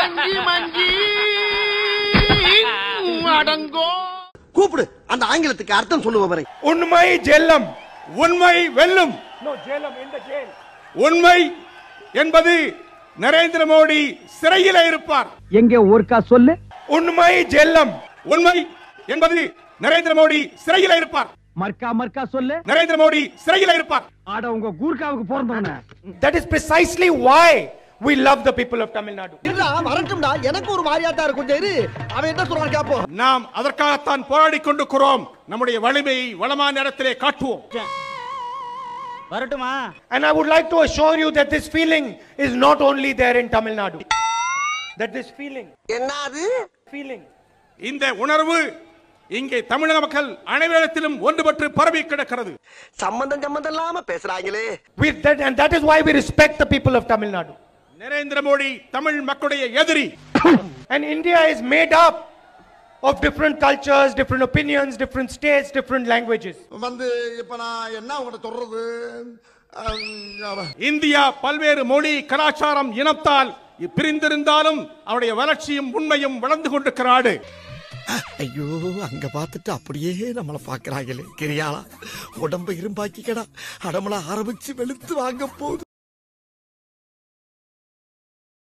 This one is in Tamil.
மங்கி மங்கி அடங்கோ கூப்பிடு அந்த ஆங்கிலத்துக்கு அர்த்தம் சொல்லுவவரை உண்மை ஜெல்லம் உண்மை வெல்லும் உண்மை என்பது நரேந்திர மோடி சிறையில இருப்பார் எங்க ஊர்க்கா சொல்லு உண்மை ஜெல்லம் உண்மை என்பது நரேந்திர மோடி சிறையில இருப்பார் மர்க்கா மர்க்கா சொல்லு நரேந்திர மோடி சிறையில இருப்பார் ஆட உங்க கூர்க்காவுக்கு பிறந்தவன that is precisely why we love the people of tamil nadu இருடா வரட்டும்டா எனக்கு ஒரு மாதிரியாட்டா இருக்கும் கொஞ்சம் இரு அவன் என்ன சொல்றான் கேப்போம் நாம் அதற்காகத்தான் போராடி கொண்டிருக்கிறோம் நம்முடைய வலிமையை வளமான இடத்திலே காட்டுவோம் வரட்டுமா and i would like to assure you that this feeling is not only there in tamil nadu that this feeling என்னது feeling இந்த உணர்வு இங்கே தமிழக மக்கள் அனைவரிடத்திலும் ஒன்றுபட்டு பரவி கிடக்கிறது சம்பந்தம் சம்பந்தம் இல்லாம பேசுறாங்களே with that and that is why we respect the people of tamil nadu Narendra Modi Tamil மக்களுடைய எதிரி and india is made up of different cultures different opinions different states different languages வந்து இப்ப நான் என்ன உங்கள்ட்ட சொல்றது அஹ், இந்தியா பல்வேறு மொழி கலாச்சாரம் இனத்தால் பிரிந்திருந்தாலும் அவருடைய வளர்ச்சியும் உண்மையும் வளர்ந்து கொண்டிருக்கிற நாடு ஐயோ அங்க பார்த்துட்டு அப்படியே நம்மள பாக்குறாங்களே கிரியாளா உடம்ப இரும்பாக்கிக்கடா அடமள ஆரம்பிச்சு வெளுத்து வாங்க போகுது